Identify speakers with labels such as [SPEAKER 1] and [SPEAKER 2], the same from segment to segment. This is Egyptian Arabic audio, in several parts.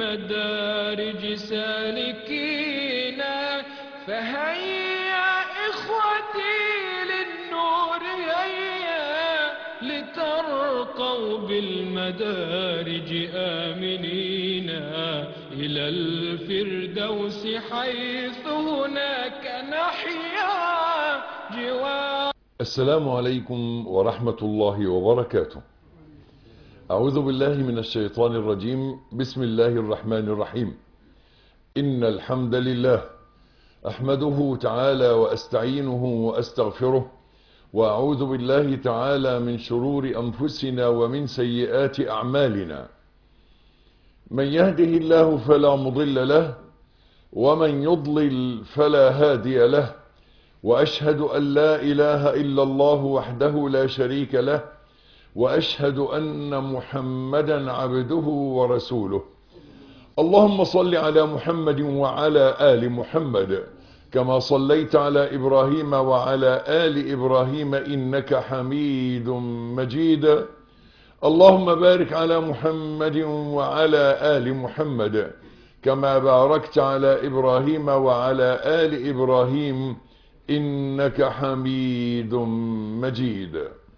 [SPEAKER 1] المدارج سالكين فهيا إخوتي للنور هيا لترقوا بالمدارج آمنين إلى الفردوس حيث هناك نحيا جوار
[SPEAKER 2] السلام عليكم ورحمة الله وبركاته أعوذ بالله من الشيطان الرجيم بسم الله الرحمن الرحيم إن الحمد لله أحمده تعالى وأستعينه وأستغفره وأعوذ بالله تعالى من شرور أنفسنا ومن سيئات أعمالنا من يهده الله فلا مضل له ومن يضلل فلا هادي له وأشهد أن لا إله إلا الله وحده لا شريك له وأشهد أن محمدا عبده ورسوله اللهم صل على محمد وعلى آل محمد كما صليت على إبراهيم وعلى آل إبراهيم إنك حميد مجيد اللهم بارك على محمد وعلى آل محمد كما باركت على إبراهيم وعلى آل إبراهيم إنك حميد مجيد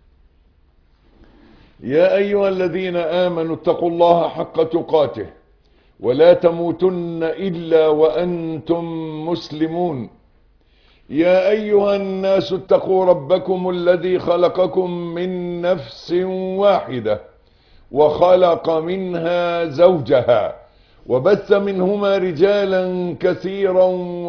[SPEAKER 2] يا أيها الذين آمنوا اتقوا الله حق تقاته ولا تموتن إلا وأنتم مسلمون يا أيها الناس اتقوا ربكم الذي خلقكم من نفس واحدة وخلق منها زوجها وبث منهما رجالا كثيرا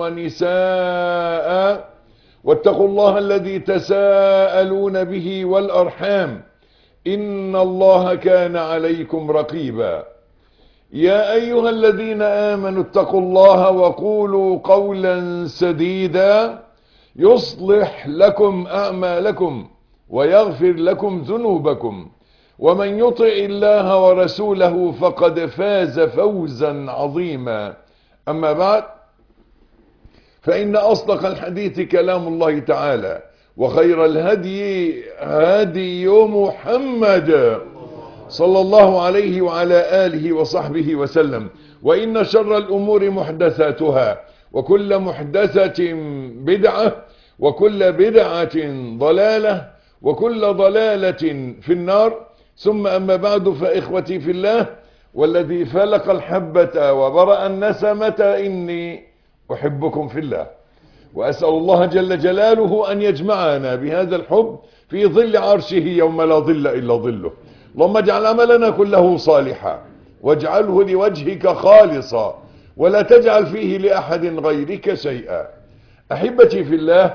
[SPEAKER 2] ونساء واتقوا الله الذي تساءلون به والأرحام إن الله كان عليكم رقيبا يا أيها الذين آمنوا اتقوا الله وقولوا قولا سديدا يصلح لكم أعمالكم ويغفر لكم ذنوبكم ومن يطع الله ورسوله فقد فاز فوزا عظيما أما بعد فإن أصدق الحديث كلام الله تعالى وخير الهدي هدي محمد صلى الله عليه وعلى آله وصحبه وسلم وإن شر الأمور محدثاتها وكل محدثة بدعة وكل بدعة ضلالة وكل ضلالة في النار ثم أما بعد فإخوتي في الله والذي فلق الحبة وبرأ النسمة إني أحبكم في الله وأسأل الله جل جلاله أن يجمعنا بهذا الحب في ظل عرشه يوم لا ظل إلا ظله اللهم اجعل عملنا كله صالحا واجعله لوجهك خالصا ولا تجعل فيه لأحد غيرك شيئا أحبتي في الله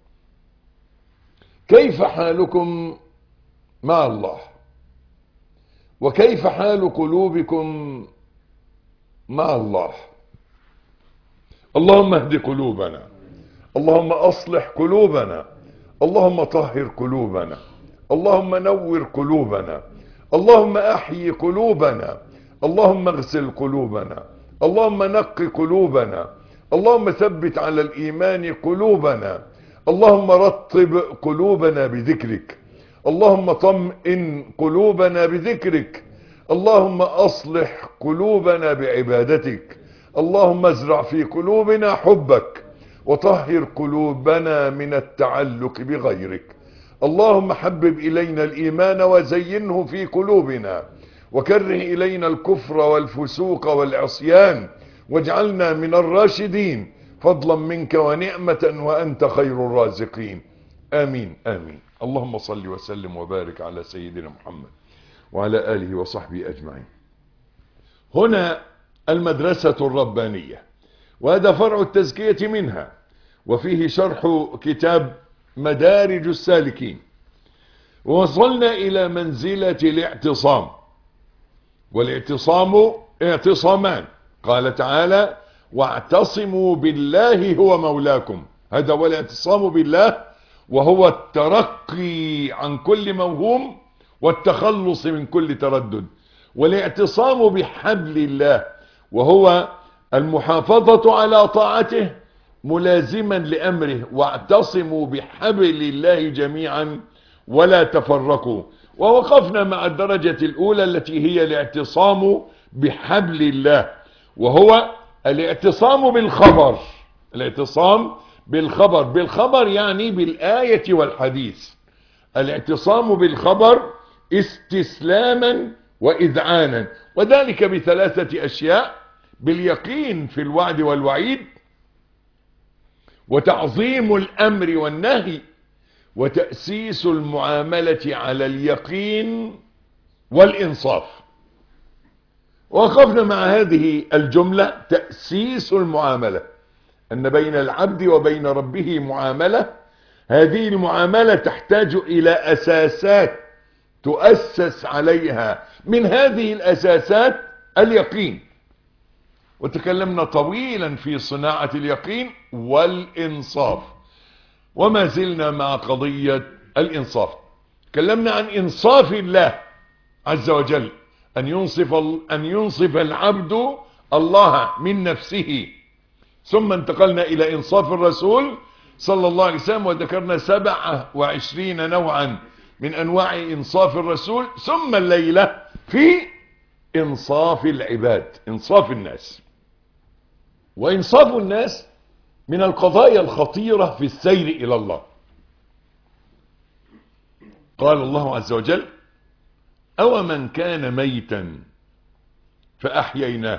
[SPEAKER 2] كيف حالكم مع الله وكيف حال قلوبكم مع الله اللهم اهد قلوبنا اللهم اصلح قلوبنا اللهم طهر قلوبنا اللهم نور قلوبنا اللهم احيي قلوبنا اللهم اغسل قلوبنا اللهم نق قلوبنا اللهم ثبت على الايمان قلوبنا اللهم رطب قلوبنا بذكرك اللهم طمئن قلوبنا بذكرك اللهم اصلح قلوبنا بعبادتك اللهم ازرع في قلوبنا حبك وطهر قلوبنا من التعلق بغيرك اللهم حبب إلينا الإيمان وزينه في قلوبنا وكره إلينا الكفر والفسوق والعصيان واجعلنا من الراشدين فضلا منك ونعمة وأنت خير الرازقين آمين آمين اللهم صل وسلم وبارك على سيدنا محمد وعلى آله وصحبه أجمعين هنا المدرسة الربانية وهذا فرع التزكية منها وفيه شرح كتاب مدارج السالكين ووصلنا إلى منزلة الاعتصام والاعتصام اعتصامان قال تعالى واعتصموا بالله هو مولاكم هذا هو الاعتصام بالله وهو الترقي عن كل موهوم والتخلص من كل تردد والاعتصام بحبل الله وهو المحافظة على طاعته ملازما لأمره واعتصموا بحبل الله جميعا ولا تفرقوا ووقفنا مع الدرجة الأولى التي هي الاعتصام بحبل الله وهو الاعتصام بالخبر الاعتصام بالخبر بالخبر يعني بالآية والحديث الاعتصام بالخبر استسلاما وإذعانا وذلك بثلاثة أشياء باليقين في الوعد والوعيد وتعظيم الأمر والنهي وتأسيس المعاملة على اليقين والإنصاف وقفنا مع هذه الجملة تأسيس المعاملة أن بين العبد وبين ربه معاملة هذه المعاملة تحتاج إلى أساسات تؤسس عليها من هذه الأساسات اليقين وتكلمنا طويلا في صناعة اليقين والإنصاف وما زلنا مع قضية الإنصاف تكلمنا عن إنصاف الله عز وجل أن ينصف, أن ينصف العبد الله من نفسه ثم انتقلنا إلى إنصاف الرسول صلى الله عليه وسلم وذكرنا سبعة وعشرين نوعا من أنواع إنصاف الرسول ثم الليلة في إنصاف العباد إنصاف الناس وإنصاف الناس من القضايا الخطيرة في السير إلى الله قال الله عز وجل أو من كان ميتا فأحييناه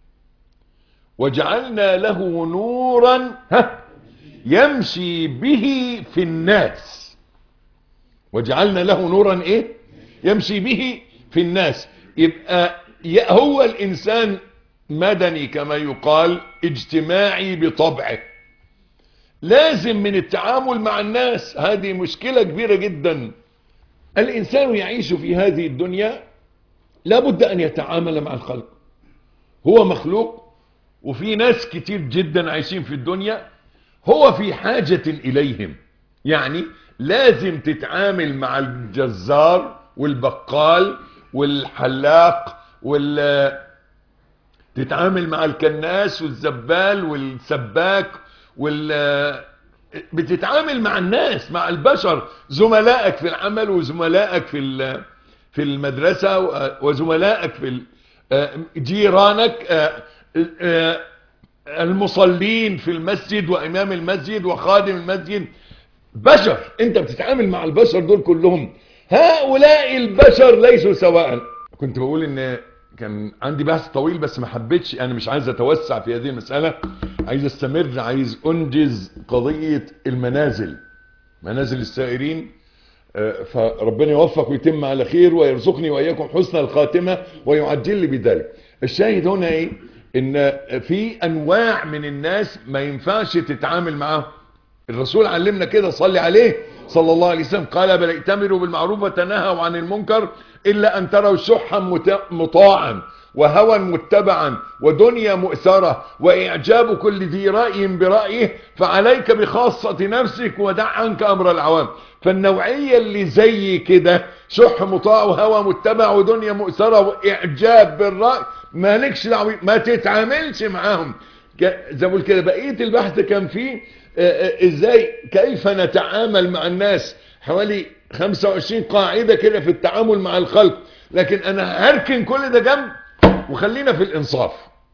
[SPEAKER 2] وجعلنا له نورا يمشي به في الناس وجعلنا له نورا ايه يمشي به في الناس يبقى هو الانسان مدني كما يقال اجتماعي بطبعه لازم من التعامل مع الناس هذه مشكلة كبيرة جدا الانسان يعيش في هذه الدنيا لابد ان يتعامل مع الخلق هو مخلوق وفي ناس كتير جدا عايشين في الدنيا هو في حاجة اليهم يعني لازم تتعامل مع الجزار والبقال والحلاق وال تتعامل مع الكناس والزبال والسباك وال بتتعامل مع الناس مع البشر زملائك في العمل وزملائك في في المدرسة وزملائك في جيرانك المصلين في المسجد وامام المسجد وخادم المسجد بشر انت بتتعامل مع البشر دول كلهم هؤلاء البشر ليسوا سواء كنت بقول ان كان عندي بحث طويل بس ما حبيتش انا مش عايز اتوسع في هذه المسألة عايز استمر عايز انجز قضية المنازل منازل السائرين فربنا يوفق ويتم على خير ويرزقني واياكم حسن الخاتمة ويعجل لي بذلك الشاهد هنا ايه ان في انواع من الناس ما ينفعش تتعامل معاهم الرسول علمنا كده صلي عليه صلى الله عليه وسلم قال بل ائتمروا بالمعروف وتناهوا عن المنكر إلا أن تروا شحا مطاعا وهوى متبعا ودنيا مؤثرة وإعجاب كل ذي رأي برأيه فعليك بخاصة نفسك ودع عنك أمر العوام فالنوعية اللي زي كده شح مطاع وهوى متبع ودنيا مؤثرة وإعجاب بالرأي مالكش دعوة ما تتعاملش معاهم زي ما بقول كده بقية البحث كان فيه ازاي كيف نتعامل مع الناس حوالي 25 قاعدة كده في التعامل مع الخلق لكن انا هركن كل ده جنب وخلينا في الانصاف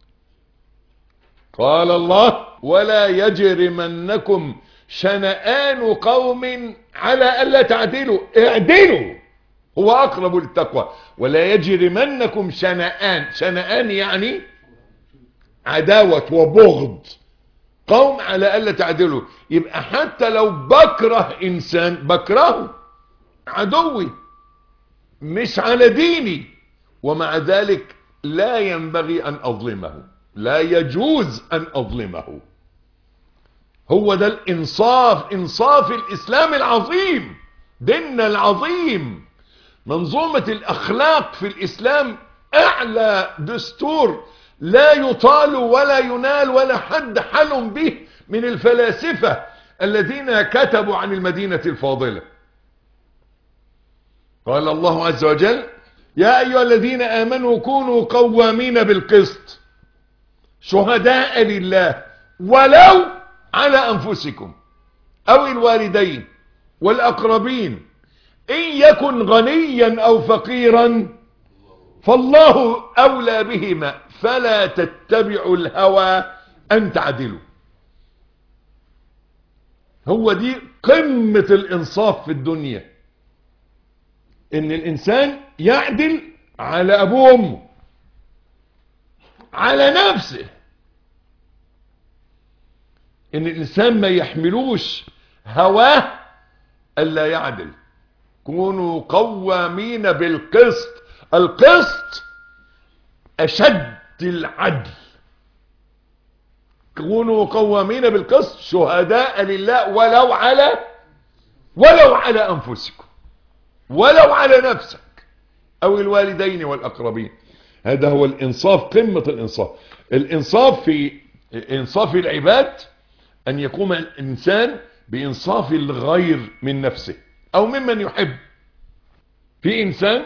[SPEAKER 2] قال الله ولا يجرمنكم شنآن قوم على ألا تعدلوا اعدلوا هو أقرب للتقوى ولا يجرمنكم شنآن شنآن يعني عداوة وبغض قوم على ألا تعدلوا يبقى حتى لو بكره إنسان بكرهه عدوي مش على ديني ومع ذلك لا ينبغي أن أظلمه لا يجوز أن أظلمه هو ده الإنصاف إنصاف الإسلام العظيم ديننا العظيم منظومة الأخلاق في الإسلام أعلى دستور لا يطال ولا ينال ولا حد حلم به من الفلاسفة الذين كتبوا عن المدينة الفاضلة قال الله عز وجل يا أيها الذين آمنوا كونوا قوامين بالقسط شهداء لله ولو على أنفسكم أو الوالدين والأقربين إن يكن غنيا أو فقيرا فالله أولى بهما فلا تتبعوا الهوى أن تعدلوا هو دي قمة الإنصاف في الدنيا إن الإنسان يعدل على أبوه وأمه على نفسه إن الإنسان ما يحملوش هواه ألا يعدل كونوا قوامين بالقسط القسط أشد العدل كونوا قوامين بالقسط شهداء لله ولو على ولو على أنفسكم ولو على نفسك أو الوالدين والأقربين هذا هو الإنصاف قمة الإنصاف الإنصاف في إنصاف العباد أن يقوم الإنسان بإنصاف الغير من نفسه أو ممن يحب في إنسان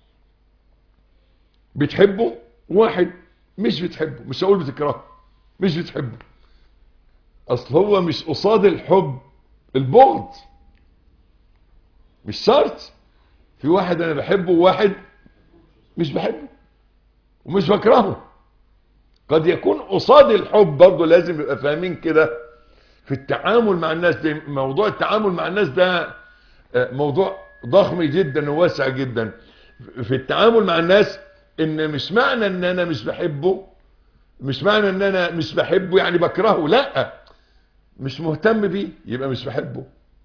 [SPEAKER 2] بتحبه واحد مش بتحبه مش هقول بتكرهه مش بتحبه أصل هو مش قصاد الحب البغض مش شرط في واحد أنا بحبه وواحد مش بحبه ومش بكرهه قد يكون قصاد الحب برضه لازم يبقى فاهمين كده في التعامل مع الناس ده موضوع التعامل مع الناس ده موضوع ضخم جدا وواسع جدا في التعامل مع الناس ان مش معنى ان انا مش بحبه مش معنى ان انا مش بحبه يعني بكرهه لا مش مهتم بيه يبقى مش بحبه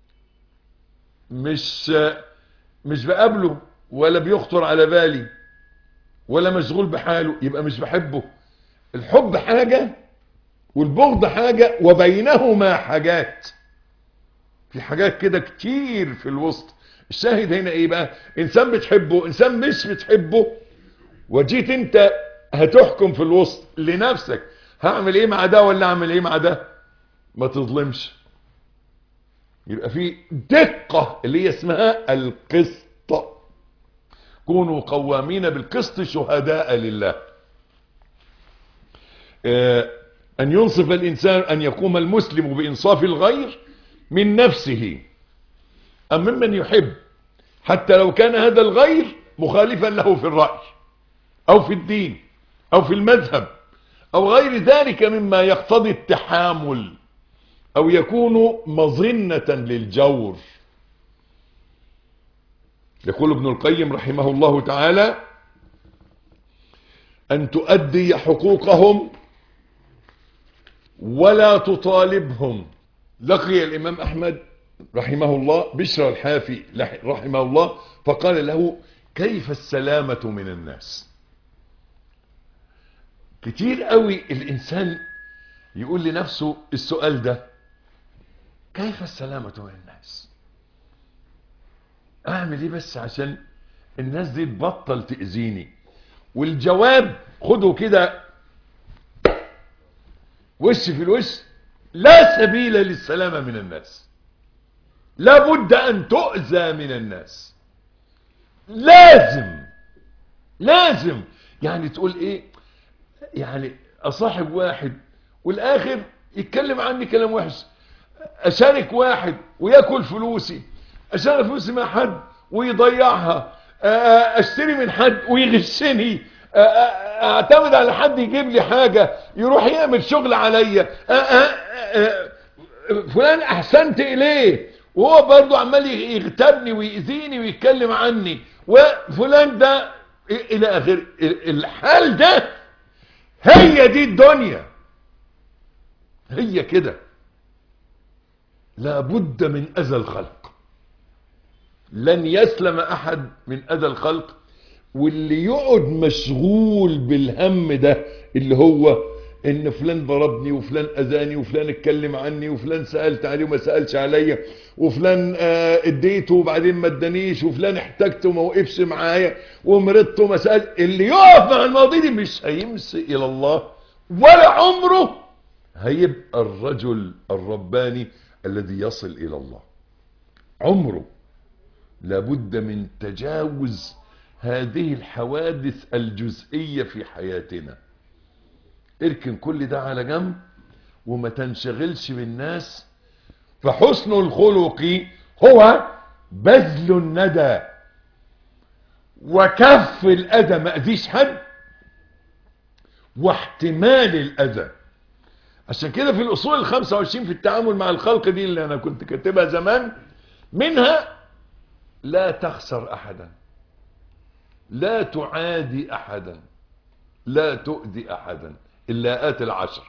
[SPEAKER 2] مش مش بقابله ولا بيخطر على بالي ولا مشغول بحاله يبقى مش بحبه الحب حاجة والبغض حاجة وبينهما حاجات في حاجات كده كتير في الوسط الشاهد هنا ايه بقى انسان بتحبه انسان مش بتحبه وجيت انت هتحكم في الوسط لنفسك هعمل ايه مع ده ولا اعمل ايه مع ده ما تظلمش يبقى في دقة اللي هي اسمها القسط كونوا قوامين بالقسط شهداء لله اه أن ينصف الإنسان أن يقوم المسلم بإنصاف الغير من نفسه أم ممن يحب حتى لو كان هذا الغير مخالفا له في الرأي أو في الدين أو في المذهب أو غير ذلك مما يقتضي التحامل أو يكون مظنة للجور يقول ابن القيم رحمه الله تعالى أن تؤدي حقوقهم ولا تطالبهم لقي الإمام أحمد رحمه الله بشر الحافي رحمه الله فقال له كيف السلامة من الناس كتير قوي الإنسان يقول لنفسه السؤال ده كيف السلامة من الناس اعمل ايه بس عشان الناس دي تبطل تأذيني والجواب خده كده وش في الوش لا سبيل للسلامة من الناس لابد ان تؤذى من الناس لازم لازم يعني تقول ايه يعني اصاحب واحد والاخر يتكلم عني كلام وحش اشارك واحد وياكل فلوسي اشارك فلوسي مع حد ويضيعها اشتري من حد ويغشني اعتمد على حد يجيب لي حاجة يروح يعمل شغل عليا فلان احسنت اليه وهو برضو عمال يغتابني ويأذيني ويتكلم عني وفلان ده الى اخر الحال ده هي دي الدنيا هي كده لابد من اذى الخلق لن يسلم احد من اذى الخلق واللي يقعد مشغول بالهم ده اللي هو ان فلان ضربني وفلان اذاني وفلان اتكلم عني وفلان سألت عليه وما سألش عليا وفلان آه اديته وبعدين ما ادانيش وفلان احتجته وما وقفش معايا ومرضت وما سأل اللي يقف مع المواضيع دي مش هيمسي الى الله ولا عمره هيبقى الرجل الرباني الذي يصل الى الله عمره لابد من تجاوز هذه الحوادث الجزئية في حياتنا اركن كل ده على جنب وما تنشغلش بالناس فحسن الخلق هو بذل الندى وكف الأذى ما أذيش حد واحتمال الأذى عشان كده في الأصول الخمسة وعشرين في التعامل مع الخلق دي اللي أنا كنت كاتبها زمان منها لا تخسر أحدا لا تعادي أحدا لا تؤذي أحدا اللاءات العشر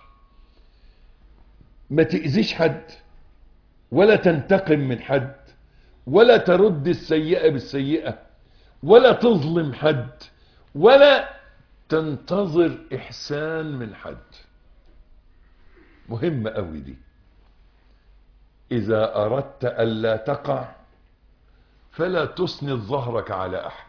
[SPEAKER 2] ما تأذيش حد ولا تنتقم من حد ولا ترد السيئة بالسيئة ولا تظلم حد ولا تنتظر إحسان من حد مهمة قوي دي إذا أردت ألا تقع فلا تسند ظهرك على أحد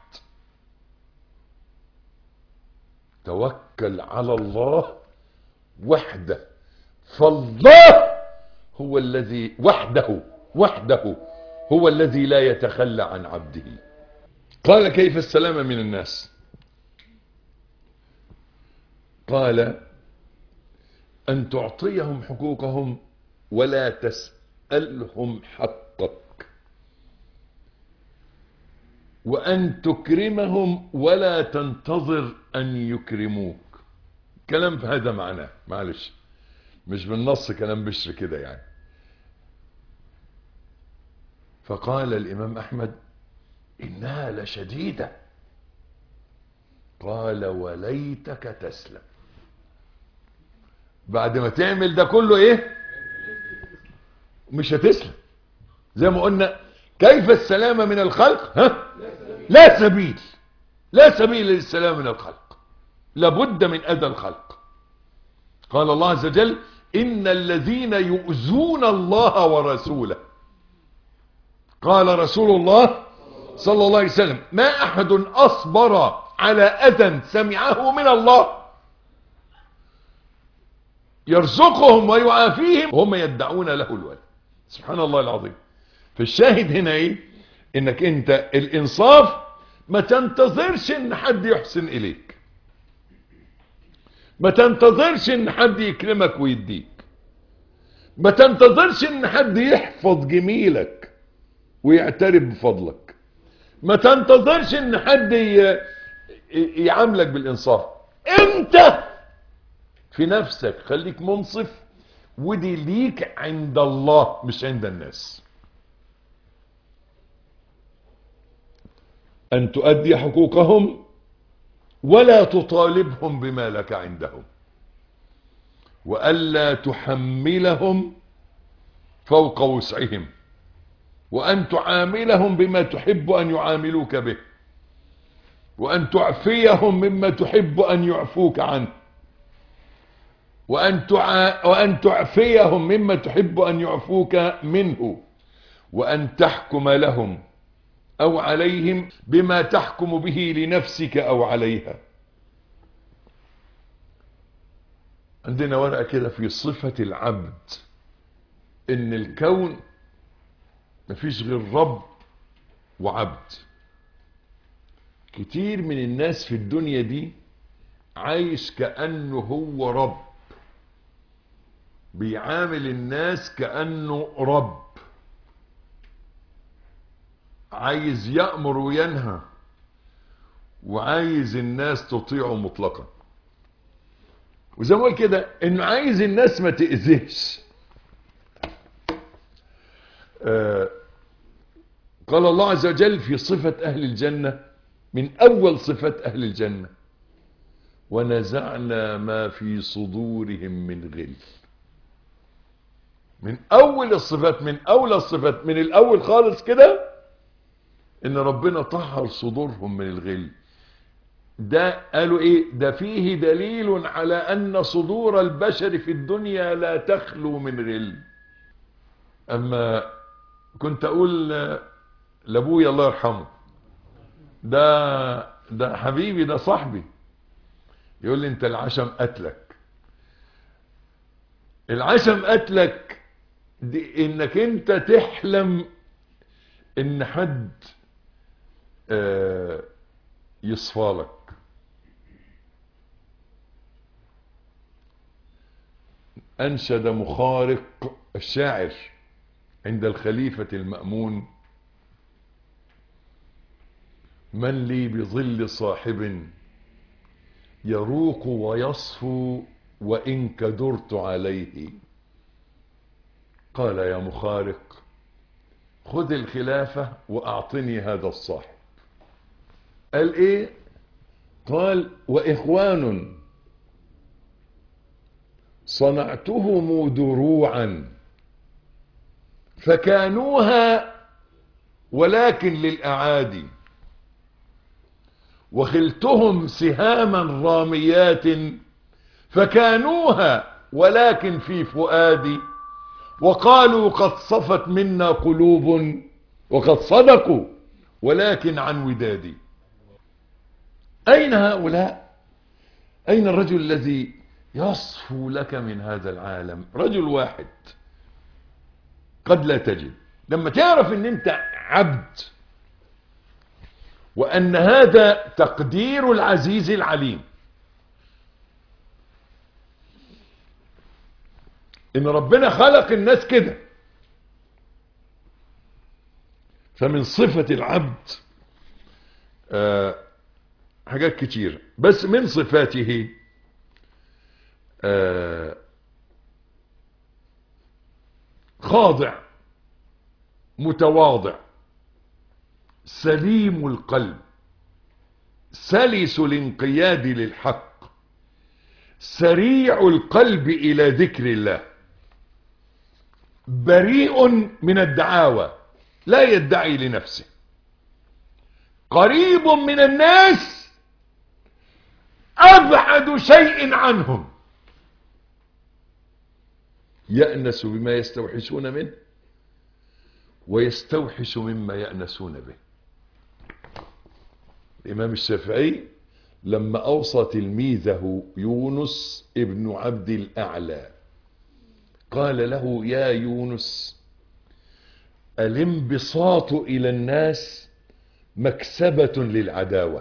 [SPEAKER 2] توكل على الله وحده فالله هو الذي وحده وحده هو الذي لا يتخلى عن عبده قال كيف السلامة من الناس قال أن تعطيهم حقوقهم ولا تسألهم حقك وأن تكرمهم ولا تنتظر أن يكرموك كلام في هذا معناه معلش مش بالنص كلام بشر كده يعني فقال الإمام أحمد إنها لشديدة قال وليتك تسلم بعد ما تعمل ده كله ايه مش هتسلم زي ما قلنا كيف السلامة من الخلق ها لا سبيل لا سبيل للسلام من الخلق لابد من أذى الخلق قال الله عز وجل إن الذين يؤذون الله ورسوله قال رسول الله صلى الله عليه وسلم ما أحد أصبر على أذى سمعه من الله يرزقهم ويعافيهم وهم يدعون له الولد سبحان الله العظيم فالشاهد هنا ايه انك انت الانصاف ما تنتظرش ان حد يحسن اليك ما تنتظرش ان حد يكرمك ويديك ما تنتظرش ان حد يحفظ جميلك ويعترف بفضلك ما تنتظرش ان حد ي- يعاملك بالانصاف انت في نفسك خليك منصف ودي ليك عند الله مش عند الناس أن تؤدي حقوقهم ولا تطالبهم بما لك عندهم وألا تحملهم فوق وسعهم وأن تعاملهم بما تحب أن يعاملوك به وأن تعفيهم مما تحب أن يعفوك عنه وأن, تع... وأن تعفيهم مما تحب أن يعفوك منه وأن تحكم لهم أو عليهم بما تحكم به لنفسك أو عليها عندنا ورقة كده في صفة العبد إن الكون مفيش غير رب وعبد كتير من الناس في الدنيا دي عايش كأنه هو رب بيعامل الناس كأنه رب عايز يأمر وينهى وعايز الناس تطيعه مطلقا وزي ما قلت كده انه عايز الناس ما تأذيش آه قال الله عز وجل في صفة أهل الجنة من أول صفات أهل الجنة ونزعنا ما في صدورهم من غل من أول الصفات من أولى الصفات من الأول خالص كده إن ربنا طهر صدورهم من الغل ده قالوا إيه ده فيه دليل على أن صدور البشر في الدنيا لا تخلو من غل أما كنت أقول لأبويا الله يرحمه ده ده حبيبي ده صاحبي يقول لي انت العشم قتلك العشم قتلك دي انك انت تحلم ان حد آه يصفالك انشد مخارق الشاعر عند الخليفة المأمون من لي بظل صاحب يروق ويصفو وإن كدرت عليه قال يا مخارق خذ الخلافة وأعطني هذا الصاحب قال إيه قال وإخوان صنعتهم دروعا فكانوها ولكن للأعادي وخلتهم سهاما راميات فكانوها ولكن في فؤادي وقالوا قد صفت منا قلوب وقد صدقوا ولكن عن ودادي أين هؤلاء أين الرجل الذي يصفو لك من هذا العالم رجل واحد قد لا تجد لما تعرف ان انت عبد وان هذا تقدير العزيز العليم ان ربنا خلق الناس كده فمن صفة العبد آه حاجات كتير بس من صفاته آه خاضع متواضع سليم القلب سلس الانقياد للحق سريع القلب الى ذكر الله بريء من الدعاوى لا يدعي لنفسه قريب من الناس ابعد شيء عنهم يأنس بما يستوحشون منه ويستوحش مما يأنسون به الإمام الشافعي لما أوصى تلميذه يونس ابن عبد الأعلى قال له يا يونس الانبساط إلى الناس مكسبة للعداوة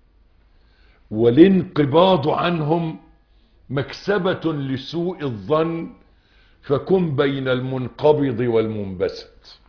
[SPEAKER 2] والانقباض عنهم مكسبة لسوء الظن فكن بين المنقبض والمنبسط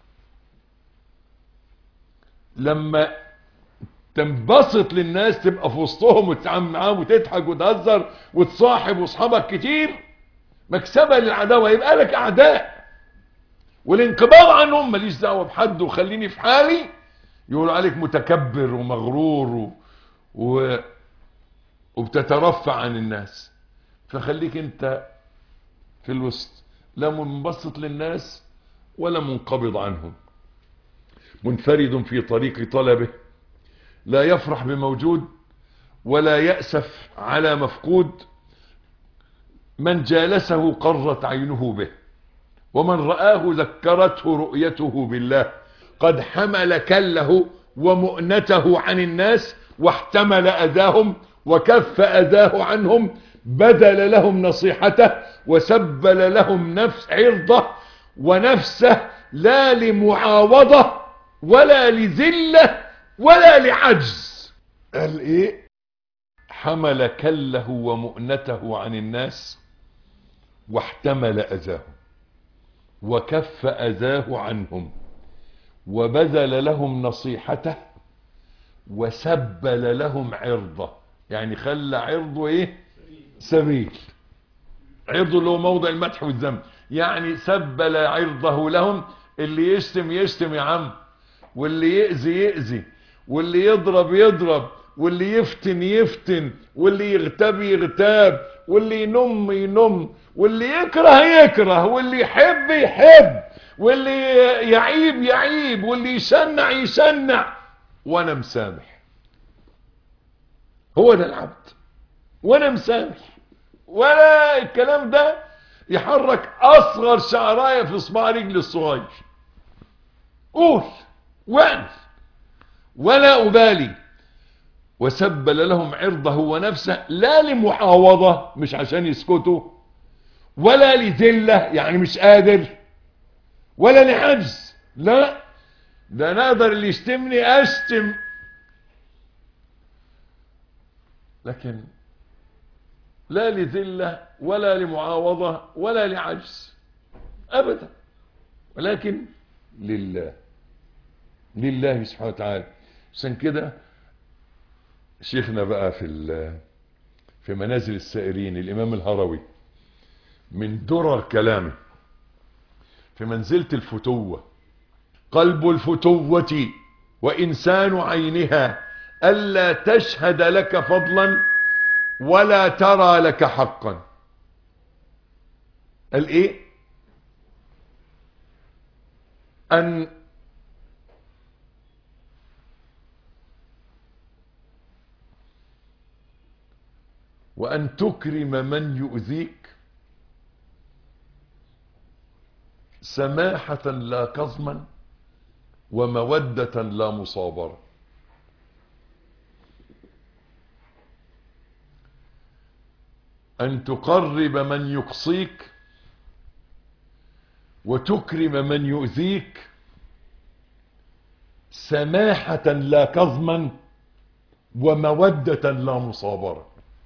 [SPEAKER 2] لما تنبسط للناس تبقى في وسطهم وتتعامل معاهم وتضحك وتهزر وتصاحب واصحابك كتير مكسبه للعداوه يبقى لك اعداء والانقباض عنهم ماليش دعوه بحد وخليني في حالي يقولوا عليك متكبر ومغرور و... و... وبتترفع عن الناس فخليك انت في الوسط لا منبسط للناس ولا منقبض عنهم منفرد في طريق طلبه لا يفرح بموجود ولا يأسف على مفقود من جالسه قرت عينه به ومن رآه ذكرته رؤيته بالله قد حمل كله ومؤنته عن الناس واحتمل أذاهم وكف أذاه عنهم بذل لهم نصيحته وسبل لهم نفس عرضه ونفسه لا لمعاوضة ولا لذلة ولا لعجز قال ايه حمل كله ومؤنته عن الناس واحتمل اذاه وكف اذاه عنهم وبذل لهم نصيحته وسبل لهم عرضه يعني خلى عرضه ايه سبيل عرضه اللي هو موضع المدح والذم يعني سبل عرضه لهم اللي يشتم يشتم يا عم واللي يأذي يأذي واللي يضرب يضرب واللي يفتن يفتن واللي يغتاب يغتاب واللي ينم ينم واللي يكره يكره واللي يحب يحب واللي يعيب يعيب واللي يشنع يشنع وانا مسامح هو ده العبد وانا مسامح ولا الكلام ده يحرك اصغر شعرايه في صباع رجل الصغير قول واعمل ولا أبالي وسبل لهم عرضه ونفسه لا لمعاوضة مش عشان يسكتوا ولا لذلة يعني مش قادر ولا لعجز لا ده نقدر اللي يشتمني اشتم لكن لا لذلة ولا لمعاوضة ولا لعجز ابدا ولكن لله لله سبحانه وتعالى عشان كده شيخنا بقى في في منازل السائرين الإمام الهروي من درر كلامه في منزلة الفتوة قلب الفتوة وإنسان عينها ألا تشهد لك فضلا ولا ترى لك حقا قال إيه أن وأن تكرم من يؤذيك سماحة لا كظما ومودة لا مصابرة أن تقرب من يقصيك وتكرم من يؤذيك سماحة لا كظما ومودة لا مصابرة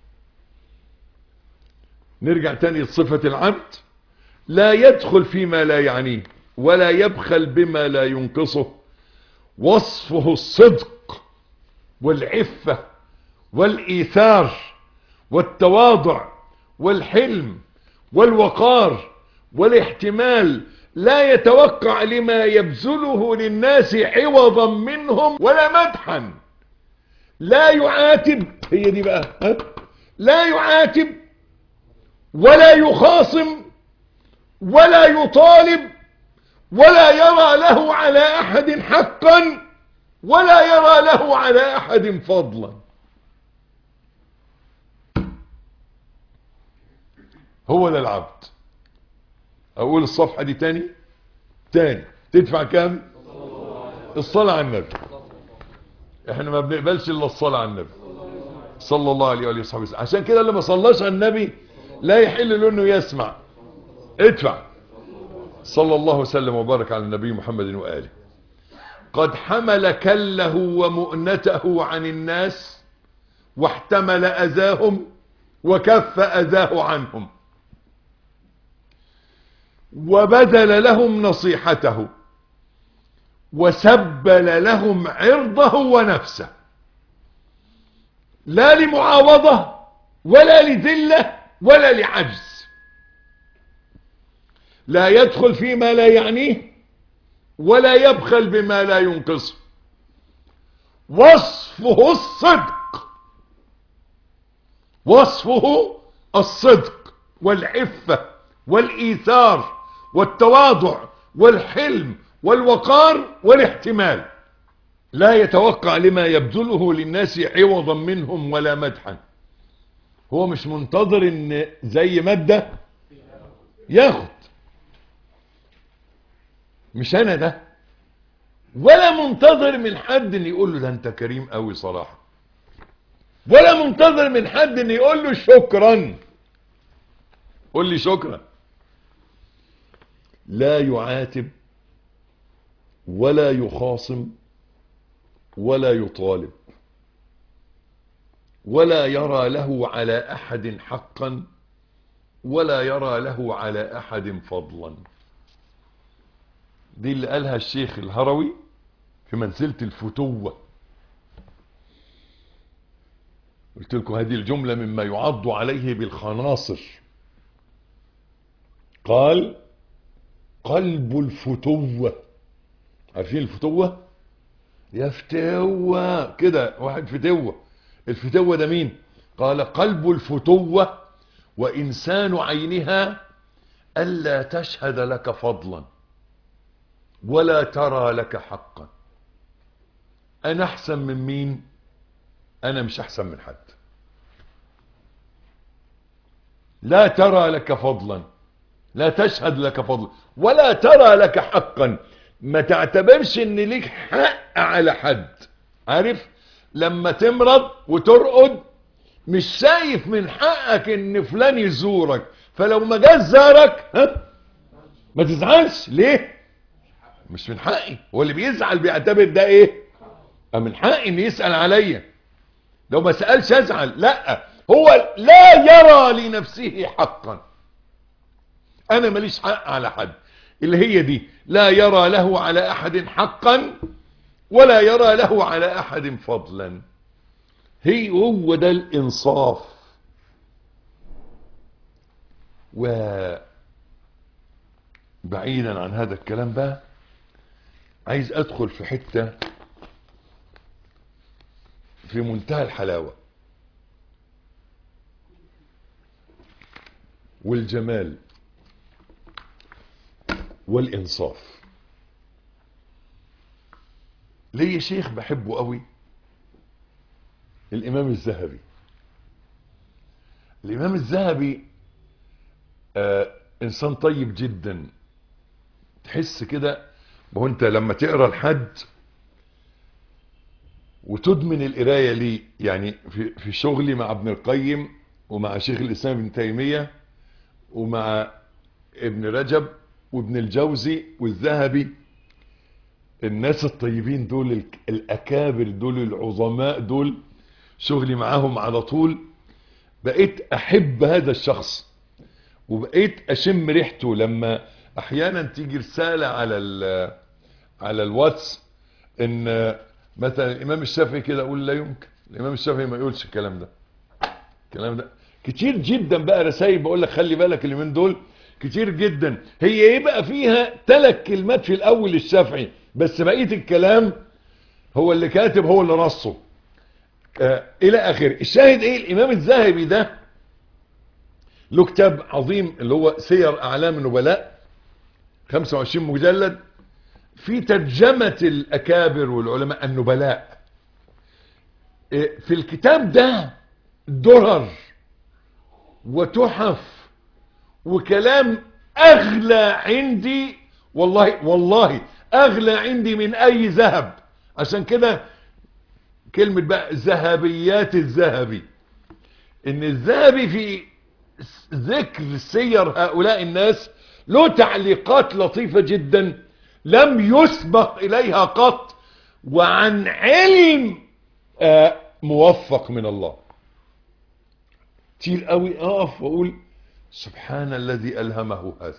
[SPEAKER 2] نرجع تاني لصفة العبد لا يدخل فيما لا يعنيه ولا يبخل بما لا ينقصه وصفه الصدق والعفة والإيثار والتواضع والحلم والوقار والاحتمال لا يتوقع لما يبذله للناس عوضا منهم ولا مدحا لا يعاتب هي دي بقى ها؟ لا يعاتب ولا يخاصم ولا يطالب ولا يرى له على احد حقا ولا يرى له على احد فضلا هو ده العبد اقول الصفحة دي تاني تاني تدفع كام الصلاة على النبي احنا ما بنقبلش الا الصلاة على النبي صلى الله عليه وآله وصحبه وسلم عشان كده اللي ما صلاش على النبي لا يحل له انه يسمع ادفع صلى الله وسلم وبارك على النبي محمد وآله قد حمل كله ومؤنته عن الناس واحتمل أذاهم وكف أذاه عنهم وبذل لهم نصيحته وسبل لهم عرضه ونفسه لا لمعاوضة ولا لذلة ولا لعجز لا يدخل فيما لا يعنيه ولا يبخل بما لا ينقصه وصفه الصدق وصفه الصدق والعفة والإيثار والتواضع والحلم والوقار والاحتمال لا يتوقع لما يبذله للناس عوضا منهم ولا مدحا هو مش منتظر ان زي مادة ياخد مش انا ده ولا منتظر من حد ان يقول له ده انت كريم قوي صراحة ولا منتظر من حد ان يقول له شكرا قول لي شكرا لا يعاتب ولا يخاصم ولا يطالب ولا يرى له على احد حقا ولا يرى له على احد فضلا دي اللي قالها الشيخ الهروي في منزلة الفتوة قلت لكم هذه الجملة مما يعض عليه بالخناصر قال قلب الفتوة عارفين الفتوة يا فتوة كده واحد فتوة الفتوة ده مين قال قلب الفتوة وإنسان عينها ألا تشهد لك فضلا ولا ترى لك حقا أنا أحسن من مين أنا مش أحسن من حد لا ترى لك فضلا لا تشهد لك فضلا ولا ترى لك حقا ما تعتبرش ان ليك حق على حد عارف لما تمرض وترقد مش شايف من حقك ان فلان يزورك فلو ما جاش زارك ها ما تزعلش ليه مش من حقي هو اللي بيزعل بيعتبر ده ايه من حقي ان يسأل عليا لو ما سألش ازعل لا هو لا يرى لنفسه حقا انا ماليش حق على حد اللي هي دي لا يرى له على احد حقا ولا يرى له على احد فضلا هي هو ده الانصاف بعيدا عن هذا الكلام بقى عايز ادخل في حتة في منتهى الحلاوة والجمال والانصاف ليه شيخ بحبه قوي الامام الذهبي الامام الذهبي آه انسان طيب جدا تحس كده ما هو انت لما تقرا لحد وتدمن القرايه ليه يعني في في شغلي مع ابن القيم ومع شيخ الاسلام ابن تيميه ومع ابن رجب وابن الجوزي والذهبي الناس الطيبين دول الك- الاكابر دول العظماء دول شغلي معاهم على طول بقيت احب هذا الشخص وبقيت اشم ريحته لما احيانا تيجي رسالة على ال على الواتس ان مثلا الامام الشافعي كده اقول لا يمكن الامام الشافعي ما يقولش الكلام ده الكلام ده كتير جدا بقى رسائل بقول لك خلي بالك اليومين دول كتير جدا هي يبقى فيها ثلاث كلمات في الاول الشافعي بس بقيه الكلام هو اللي كاتب هو اللي رصه آه الى اخره الشاهد ايه الامام الذهبي ده له كتاب عظيم اللي هو سير اعلام النبلاء 25 مجلد في ترجمة الاكابر والعلماء النبلاء آه، في الكتاب ده درر وتحف وكلام اغلى عندي والله والله اغلى عندي من اي ذهب عشان كده كلمة بقى ذهبيات الذهبي ان الذهبي في ذكر سير هؤلاء الناس له تعليقات لطيفة جدا لم يسبق اليها قط وعن علم آه، موفق من الله كتير قوي اقف واقول سبحان الذي الهمه هذا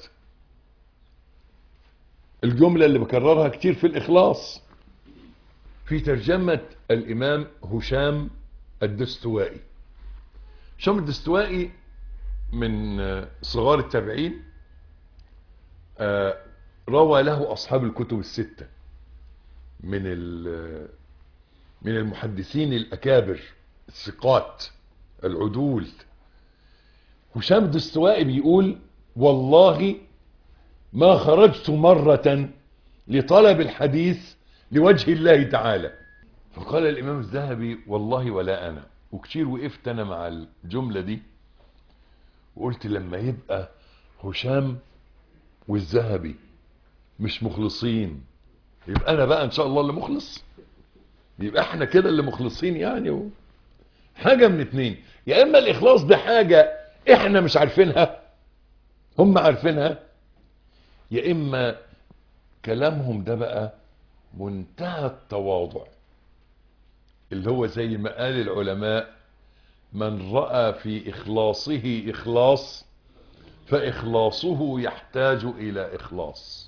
[SPEAKER 2] الجملة اللي بكررها كتير في الاخلاص في ترجمة الامام هشام الدستوائي هشام الدستوائي من آه، صغار التابعين آه، روى له اصحاب الكتب الستة من ال- من المحدثين الاكابر الثقات العدول هشام الدستوائي بيقول والله ما خرجت مرة لطلب الحديث لوجه الله تعالى فقال الامام الذهبي والله ولا انا وكتير وقفت انا مع الجملة دي وقلت لما يبقى هشام والذهبي مش مخلصين يبقى انا بقى ان شاء الله اللي مخلص يبقى احنا كده اللي مخلصين يعني و... حاجة من اتنين يا اما الاخلاص ده حاجة احنا مش عارفينها هم عارفينها يا اما كلامهم ده بقى منتهى التواضع اللي هو زي ما قال العلماء من رأى في إخلاصه إخلاص فإخلاصه يحتاج إلى إخلاص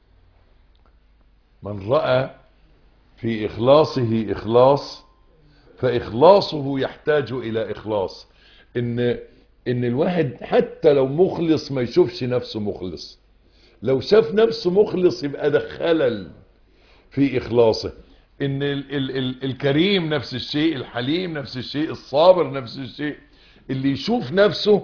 [SPEAKER 2] من رأى في إخلاصه إخلاص فإخلاصه يحتاج إلى إخلاص إن إن الواحد حتى لو مخلص ما يشوفش نفسه مخلص لو شاف نفسه مخلص يبقى ده خلل في إخلاصه إن ال ال ال الكريم نفس الشيء الحليم نفس الشيء الصابر نفس الشيء اللي يشوف نفسه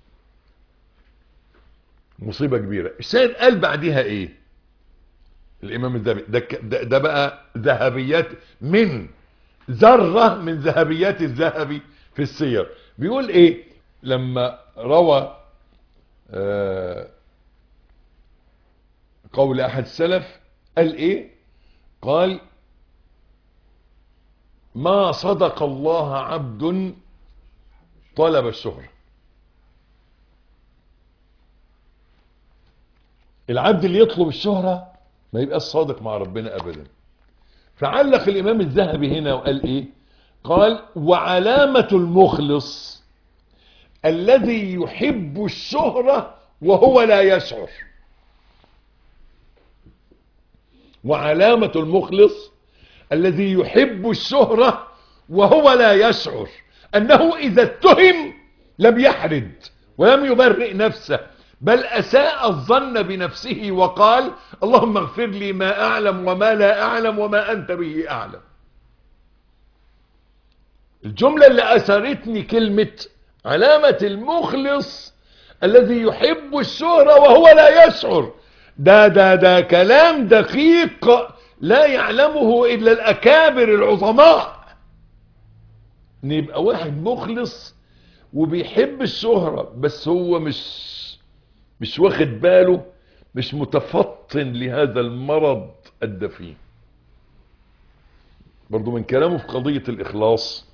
[SPEAKER 2] مصيبة كبيرة السيد قال بعدها ايه الامام الذهبي ده, ك- ده, ده بقى ذهبيات من ذرة من ذهبيات الذهبي في السير بيقول ايه لما روى آه قول احد السلف قال ايه قال ما صدق الله عبد طلب الشهرة العبد اللي يطلب الشهرة ما يبقى صادق مع ربنا ابدا فعلق الامام الذهبي هنا وقال ايه قال وعلامة المخلص الذي يحب الشهرة وهو لا يشعر وعلامة المخلص الذي يحب الشهرة وهو لا يشعر أنه إذا اتهم لم يحرد ولم يبرئ نفسه بل أساء الظن بنفسه وقال اللهم اغفر لي ما أعلم وما لا أعلم وما أنت به أعلم الجملة اللي أثرتني كلمة علامة المخلص الذي يحب الشهرة وهو لا يشعر ده ده ده كلام دقيق لا يعلمه إلا الأكابر العظماء ان يبقى واحد مخلص وبيحب الشهرة بس هو مش مش واخد باله مش متفطن لهذا المرض الدفين برضو من كلامه في قضية الإخلاص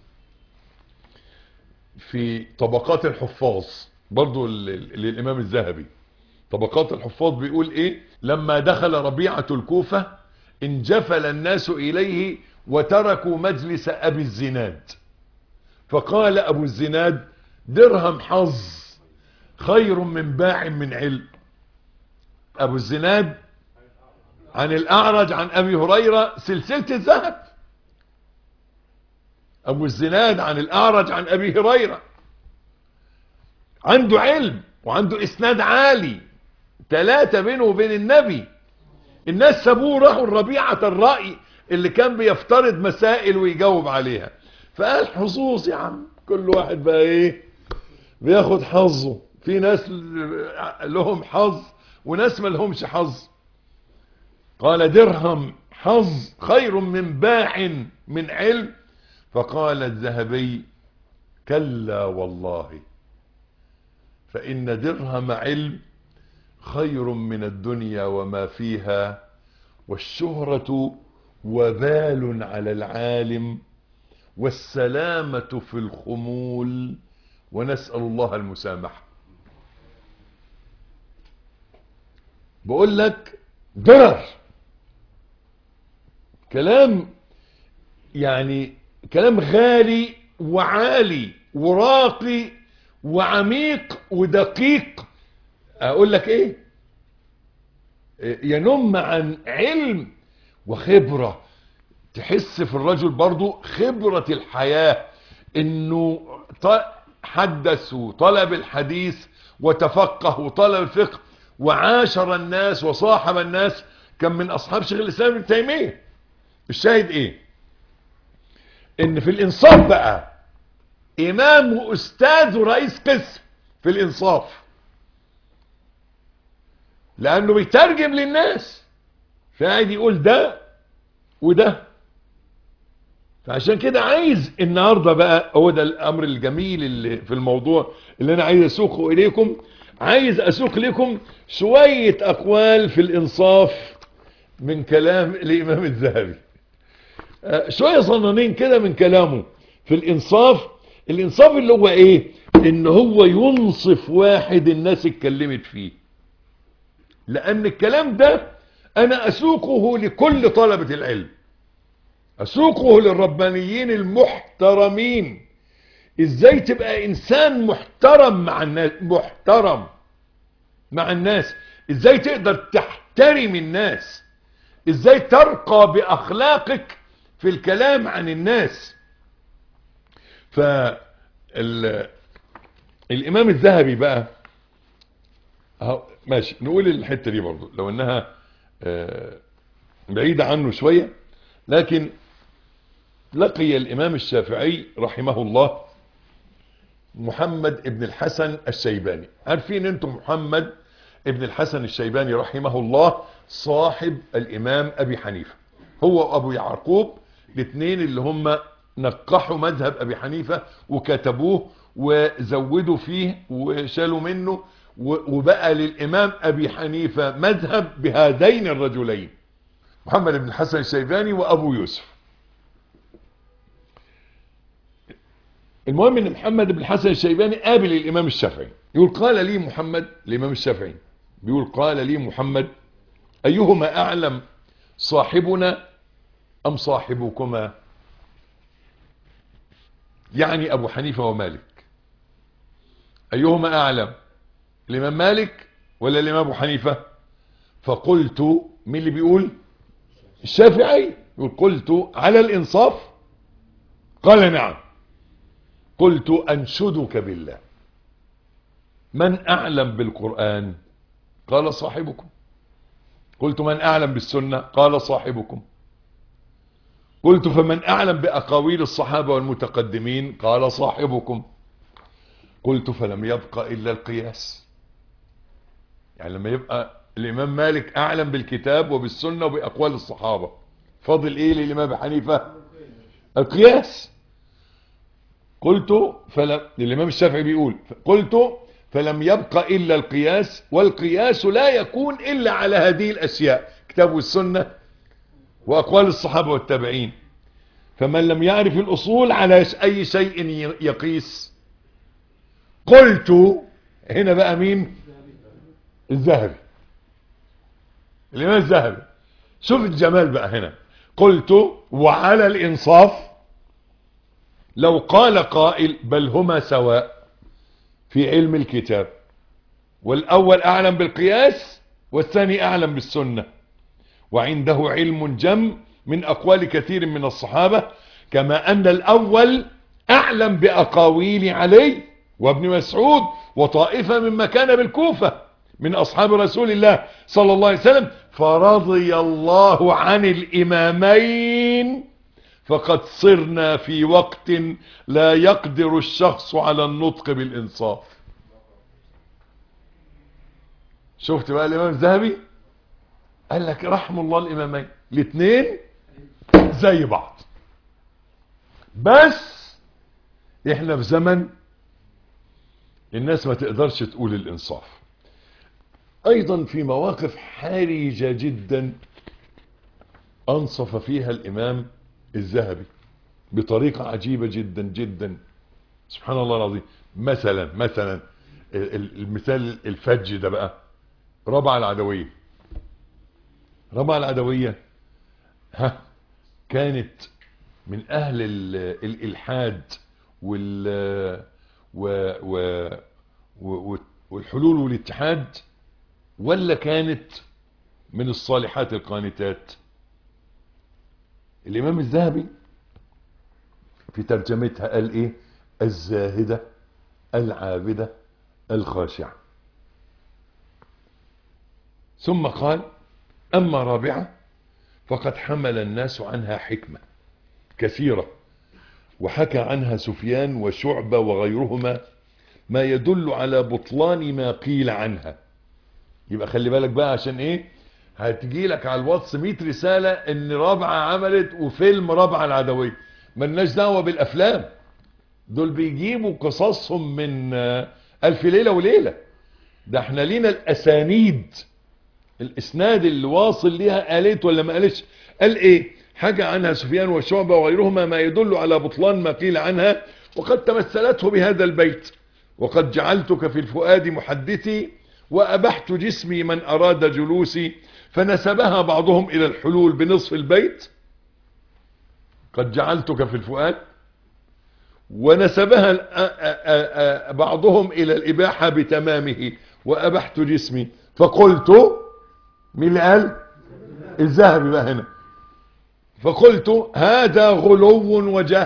[SPEAKER 2] في طبقات الحفاظ برضو للإمام الذهبي طبقات الحفاظ بيقول إيه لما دخل ربيعة الكوفة انجفل الناس إليه وتركوا مجلس أبي الزناد فقال أبو الزناد درهم حظ خير من باع من علم أبو الزناد عن الأعرج عن أبي هريرة سلسلة الذهب أبو الزناد عن الأعرج عن أبي هريرة عنده علم وعنده إسناد عالي ثلاثة بينه وبين النبي الناس سابوه راحوا الربيعة الرأي اللي كان بيفترض مسائل ويجاوب عليها فقال حظوظ يا عم كل واحد بقى ايه بياخد حظه في ناس لهم حظ وناس ما لهمش حظ قال درهم حظ خير من باع من علم فقال الذهبي كلا والله فإن درهم علم خير من الدنيا وما فيها والشهرة وبال على العالم والسلامة في الخمول ونسأل الله المسامحة بقول لك ضرر كلام يعني كلام غالي وعالي وراقي وعميق ودقيق اقول لك ايه ينم عن علم وخبرة تحس في الرجل برضو خبرة الحياة انه حدث وطلب الحديث وتفقه وطلب الفقه وعاشر الناس وصاحب الناس كان من اصحاب شيخ الاسلام ابن تيميه الشاهد ايه ان في الانصاف بقى امام واستاذ ورئيس قسم في الانصاف لانه بيترجم للناس فقاعد يقول ده وده فعشان كده عايز النهاردة بقى هو ده الامر الجميل اللي في الموضوع اللي انا عايز اسوقه اليكم عايز اسوق لكم شوية اقوال في الانصاف من كلام الامام الذهبي شوية صنانين كده من كلامه في الانصاف الانصاف اللي هو ايه ان هو ينصف واحد الناس اتكلمت فيه لان الكلام ده انا اسوقه لكل طلبة العلم اسوقه للربانيين المحترمين ازاي تبقى انسان محترم مع الناس محترم مع الناس ازاي تقدر تحترم الناس ازاي ترقى باخلاقك في الكلام عن الناس ف الامام الذهبي بقى اهو ماشي نقول الحتة دي برضو لو انها بعيدة عنه شوية لكن لقي الامام الشافعي رحمه الله محمد ابن الحسن الشيباني عارفين انتم محمد ابن الحسن الشيباني رحمه الله صاحب الامام ابي حنيفة هو وابو يعقوب الاثنين اللي هم نقحوا مذهب ابي حنيفة وكتبوه وزودوا فيه وشالوا منه وبقى للامام ابي حنيفة مذهب بهذين الرجلين محمد بن الحسن الشيباني وابو يوسف المهم ان محمد بن الحسن الشيباني قابل الامام الشافعي يقول قال لي محمد الامام الشافعي بيقول قال لي محمد ايهما اعلم صاحبنا ام صاحبكما يعني ابو حنيفة ومالك ايهما اعلم الامام مالك ولا الامام ابو حنيفة فقلت مين اللي بيقول الشافعي يقول قلت على الانصاف قال نعم قلت انشدك بالله من أعلم بالقرآن قال صاحبكم قلت من أعلم بالسنة قال صاحبكم قلت فمن أعلم بأقاويل الصحابة والمتقدمين قال صاحبكم قلت فلم يبق إلا القياس يعني لما يبقى الإمام مالك أعلم بالكتاب وبالسنة وبأقوال الصحابة فاضل إيه للإمام حنيفة القياس قلت فلم الإمام الشافعي بيقول قلت فلم يبق إلا القياس والقياس لا يكون إلا على هذه الأشياء كتاب والسنة وأقوال الصحابة والتابعين فمن لم يعرف الأصول على أي شيء يقيس قلت هنا بقى مين الذهبي الإمام الذهبي شوف الجمال بقى هنا قلت وعلى الإنصاف لو قال قائل بل هما سواء في علم الكتاب والأول أعلم بالقياس والثاني أعلم بالسنة وعنده علم جم من أقوال كثير من الصحابة كما أن الأول أعلم بأقاويل علي وابن مسعود وطائفة مما كان بالكوفة من أصحاب رسول الله صلى الله عليه وسلم فرضي الله عن الإمامين فقد صرنا في وقت لا يقدر الشخص على النطق بالإنصاف شفت بقى الإمام الذهبي قال لك رحم الله الإمامين الاثنين زي بعض بس احنا في زمن الناس ما تقدرش تقول الإنصاف ايضا في مواقف حرجة جدا انصف فيها الامام الذهبي بطريقة عجيبة جدا جدا سبحان الله العظيم مثلا مثلا المثال الفج ده بقى ربع العدوية ربع العدوية ها كانت من اهل الالحاد وال و و و والحلول والاتحاد ولا كانت من الصالحات القانتات الامام الذهبي في ترجمتها قال ايه الزاهدة العابدة الخاشعة ثم قال اما رابعة فقد حمل الناس عنها حكمة كثيرة وحكى عنها سفيان وشعبة وغيرهما ما يدل على بطلان ما قيل عنها يبقى خلي بالك بقى عشان ايه هتجي لك على الواتس 100 رسالة ان رابعة عملت وفيلم رابعة العدوية ملناش دعوة بالافلام دول بيجيبوا قصصهم من الف ليلة وليلة ده احنا لينا الاسانيد الاسناد اللي واصل ليها قالت ولا ما قالتش قال ايه حكى عنها سفيان وشعبة وغيرهما ما يدل على بطلان ما قيل عنها وقد تمثلته بهذا البيت وقد جعلتك في الفؤاد محدثي وأبحت جسمي من أراد جلوسي فنسبها بعضهم إلى الحلول بنصف البيت قد جعلتك في الفؤاد ونسبها بعضهم إلى الإباحة بتمامه وأبحت جسمي فقلت مين اللي قال الذهبي بقى هنا فقلت هذا غلو وجهل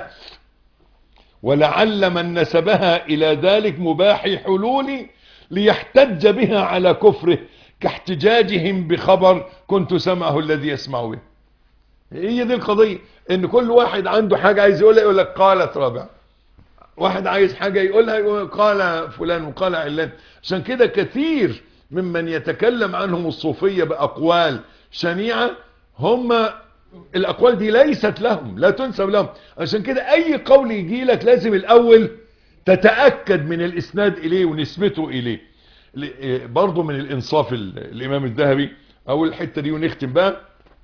[SPEAKER 2] ولعل من نسبها إلى ذلك مباح حلول ليحتج بها على كفره كاحتجاجهم بخبر كنت سمعه الذي يسمع به هي دي القضية ان كل واحد عنده حاجة عايز يقولها يقول لك قالت رابع واحد عايز حاجة يقولها يقول قال فلان وقال علان عشان كده كثير ممن يتكلم عنهم الصوفية بأقوال شنيعة هم الأقوال دي ليست لهم لا تنسب لهم عشان كده أي قول يجي لك لازم الأول تتأكد من الإسناد إليه ونسبته إليه برضو من الإنصاف الإمام الذهبي أول الحتة دي ونختم بقى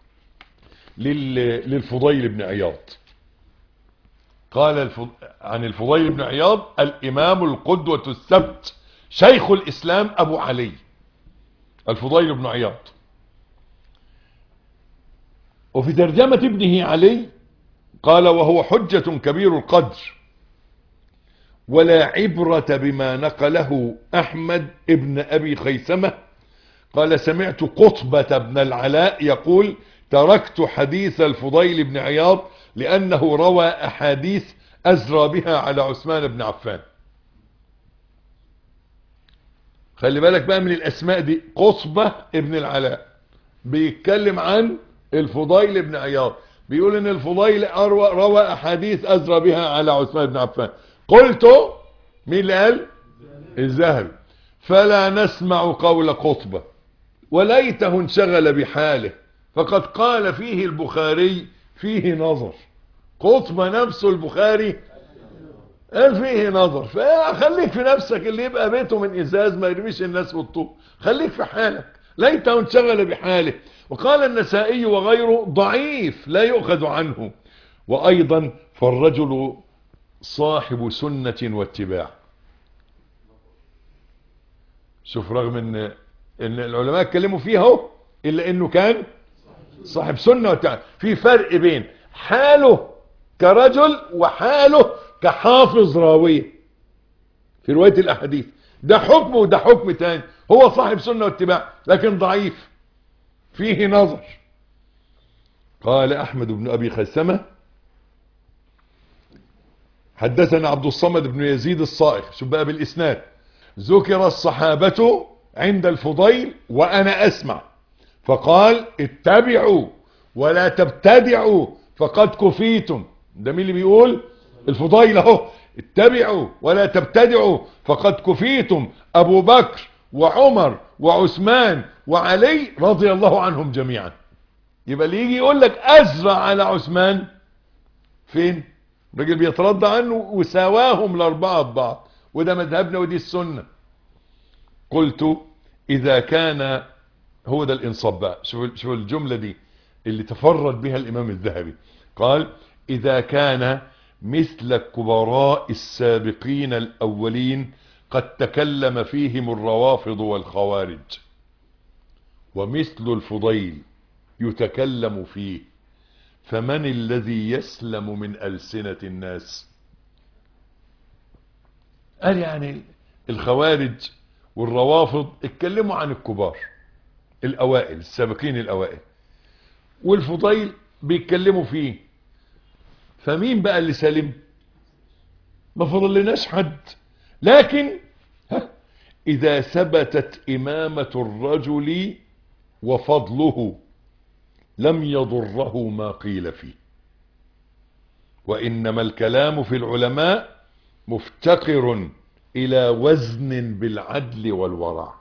[SPEAKER 2] للفضيل بن عياض قال عن الفضيل بن عياض الإمام القدوة السبت شيخ الإسلام أبو علي الفضيل بن عياض وفي ترجمة ابنه علي قال وهو حجة كبير القدر ولا عبرة بما نقله أحمد ابن أبي خيثمة قال سمعت قطبة بن العلاء يقول تركت حديث الفضيل بن عياض لأنه روى أحاديث أزرى بها على عثمان بن عفان خلي بالك بقى من الاسماء دي قصبة ابن العلاء بيتكلم عن الفضيل بن عياض بيقول ان الفضيل أروى روى احاديث ازرى بها على عثمان بن عفان قلت مين اللي قال الذهبي فلا نسمع قول قطبة وليته انشغل بحاله فقد قال فيه البخاري فيه نظر قطبة نفسه البخاري قال فيه نظر فخليك في نفسك اللي يبقى بيته من ازاز ما يرميش الناس بالطوب خليك في حالك ليته انشغل بحاله وقال النسائي وغيره ضعيف لا يؤخذ عنه وايضا فالرجل صاحب سنة واتباع شوف رغم ان ان العلماء اتكلموا فيه اهو الا انه كان صاحب سنة واتباع في فرق بين حاله كرجل وحاله كحافظ راوية في رواية الاحاديث ده حكم وده حكم تاني هو صاحب سنة واتباع لكن ضعيف فيه نظر قال احمد بن ابي خيثمة حدثنا عبد الصمد بن يزيد الصائغ شوف بقى بالاسناد ذكر الصحابة عند الفضيل وانا اسمع فقال اتبعوا ولا تبتدعوا فقد كفيتم ده مين اللي بيقول الفضيل اهو اتبعوا ولا تبتدعوا فقد كفيتم ابو بكر وعمر وعثمان وعلي رضي الله عنهم جميعا يبقى اللي يجي يقول لك ازرع على عثمان فين الراجل بيترضى عنه وساواهم الاربعه ببعض وده مذهبنا ودي السنه قلت اذا كان هو ده الانصاب بقى شوف شوف الجمله دي اللي تفرد بها الامام الذهبي قال اذا كان مثل الكبراء السابقين الاولين قد تكلم فيهم الروافض والخوارج ومثل الفضيل يتكلم فيه فمن الذي يسلم من ألسنة الناس قال يعني الخوارج والروافض اتكلموا عن الكبار الأوائل السابقين الأوائل والفضيل بيتكلموا فيه فمين بقى اللي سلم ما فضلناش حد لكن ها إذا ثبتت إمامة الرجل وفضله لم يضره ما قيل فيه وإنما الكلام في العلماء مفتقر إلى وزن بالعدل والورع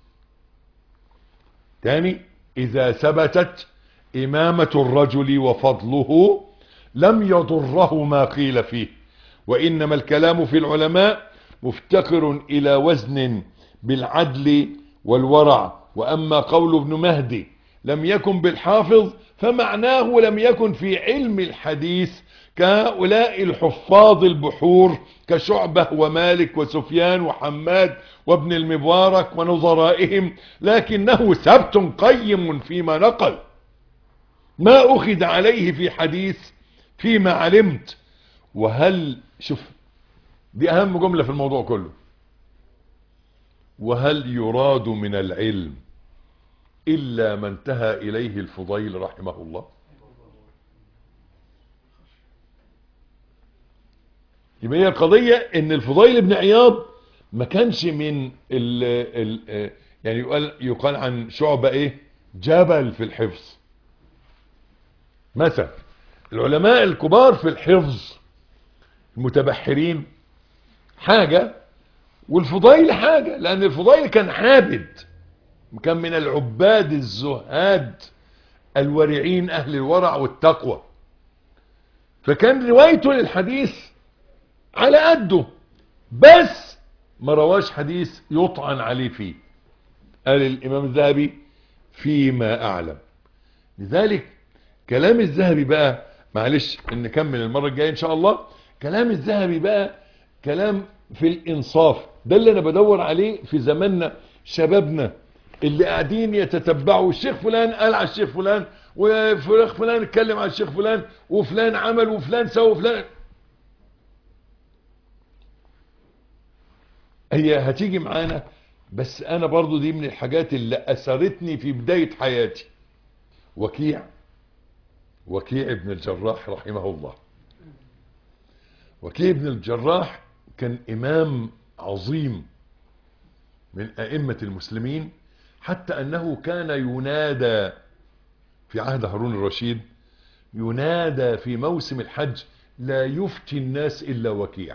[SPEAKER 2] تاني إذا ثبتت إمامة الرجل وفضله لم يضره ما قيل فيه وإنما الكلام في العلماء مفتقر إلى وزن بالعدل والورع وأما قول ابن مهدي لم يكن بالحافظ فمعناه لم يكن في علم الحديث كهؤلاء الحفاظ البحور كشعبة ومالك وسفيان وحماد وابن المبارك ونظرائهم لكنه ثبت قيم فيما نقل ما أخذ عليه في حديث فيما علمت وهل شوف دي أهم جملة في الموضوع كله وهل يراد من العلم إلا ما انتهى إليه الفضيل رحمه الله يبقى هي القضية ان الفضيل بن عياض ما كانش من ال ال يعني يقال, يقال عن شعبة ايه جبل في الحفظ مثلا العلماء الكبار في الحفظ المتبحرين حاجة والفضيل حاجة لان الفضيل كان عابد كان من العباد الزهاد الورعين اهل الورع والتقوى فكان روايته للحديث على قده بس ما رواش حديث يطعن عليه فيه قال الامام الذهبي فيما اعلم لذلك كلام الذهبي بقى معلش نكمل المرة الجاية ان شاء الله كلام الذهبي بقى كلام في الانصاف ده اللي انا بدور عليه في زماننا شبابنا اللي قاعدين يتتبعوا الشيخ فلان قال على الشيخ فلان وفلان فلان اتكلم على الشيخ فلان وفلان عمل وفلان سوى وفلان هي هتيجي معانا بس انا برضو دي من الحاجات اللي اثرتني في بداية حياتي وكيع وكيع ابن الجراح رحمه الله وكيع ابن الجراح كان امام عظيم من أئمة المسلمين حتى أنه كان ينادى في عهد هارون الرشيد ينادى في موسم الحج لا يفتي الناس إلا وكيع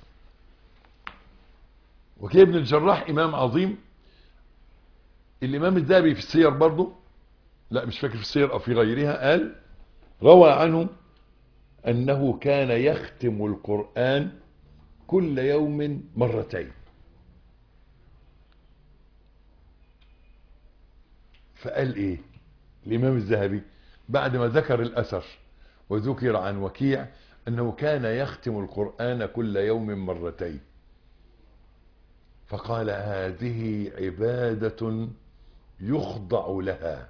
[SPEAKER 2] وكيع بن الجراح إمام عظيم الإمام الذهبي في السير برضه لا مش فاكر في السير أو في غيرها قال روى عنه أنه كان يختم القرآن كل يوم مرتين فقال ايه الامام الذهبي بعد ما ذكر الاثر وذكر عن وكيع انه كان يختم القرآن كل يوم مرتين فقال هذه عبادة يخضع لها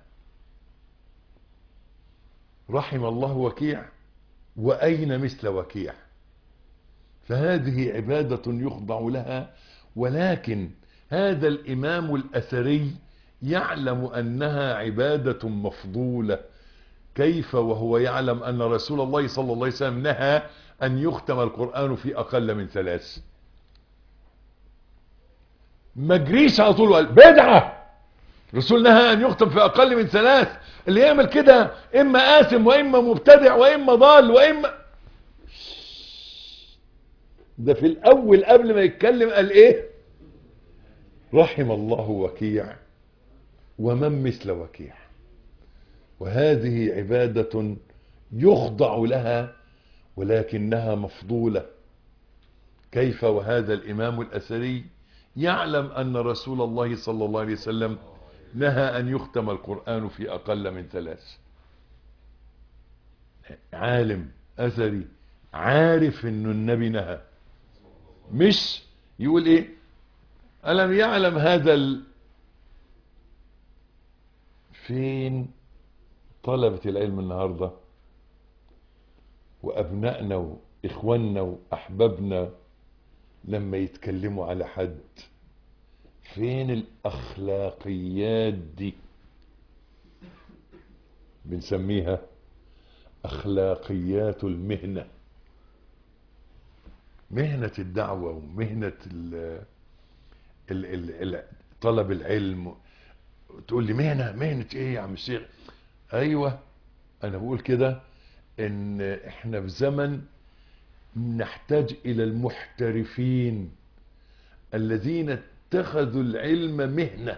[SPEAKER 2] رحم الله وكيع وأين مثل وكيع فهذه عبادة يخضع لها ولكن هذا الإمام الأثري يعلم أنها عبادة مفضولة كيف وهو يعلم أن رسول الله صلى الله عليه وسلم نهى أن يختم القرآن في أقل من ثلاث ما جريش على طول وقال بدعة رسول نهى أن يختم في أقل من ثلاث اللي يعمل كده إما آثم وإما مبتدع وإما ضال وإما ده في الأول قبل ما يتكلم قال إيه رحم الله وكيع ومن مثل وكيع وهذه عبادة يخضع لها ولكنها مفضولة كيف وهذا الإمام الأثري يعلم أن رسول الله صلى الله عليه وسلم نهى أن يختم القرآن في أقل من ثلاث عالم أثري عارف أن النبي نهى مش يقول إيه ألم يعلم هذا ال... فين طلبة العلم النهاردة وأبنائنا وإخواننا وأحبابنا لما يتكلموا على حد فين الأخلاقيات دي بنسميها أخلاقيات المهنة مهنة الدعوة ومهنة ال ال ال ال طلب العلم تقول لي مهنة مهنة ايه يا عم الشيخ ايوه انا بقول كده ان احنا في زمن نحتاج الى المحترفين الذين اتخذوا العلم مهنة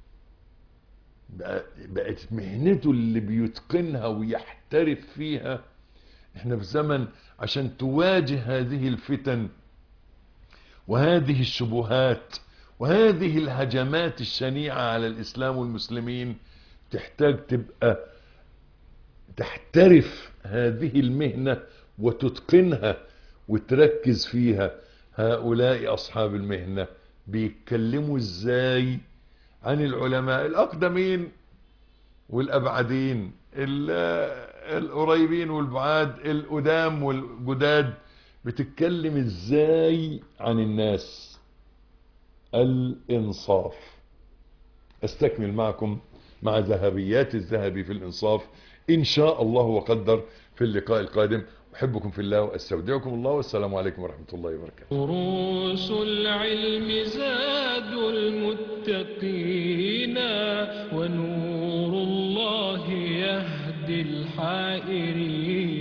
[SPEAKER 2] بقت مهنته اللي بيتقنها ويحترف فيها احنا في زمن عشان تواجه هذه الفتن وهذه الشبهات وهذه الهجمات الشنيعة على الإسلام والمسلمين تحتاج تبقى تحترف هذه المهنة وتتقنها وتركز فيها هؤلاء أصحاب المهنة بيتكلموا ازاي عن العلماء الأقدمين والأبعدين القريبين والبعاد القدام والجداد بتتكلم ازاي عن الناس الانصاف استكمل معكم مع ذهبيات الذهبي في الانصاف ان شاء الله وقدر في اللقاء القادم احبكم في الله واستودعكم الله والسلام عليكم ورحمة الله وبركاته
[SPEAKER 1] دروس العلم زاد المتقين ونور الله يهدي الحائرين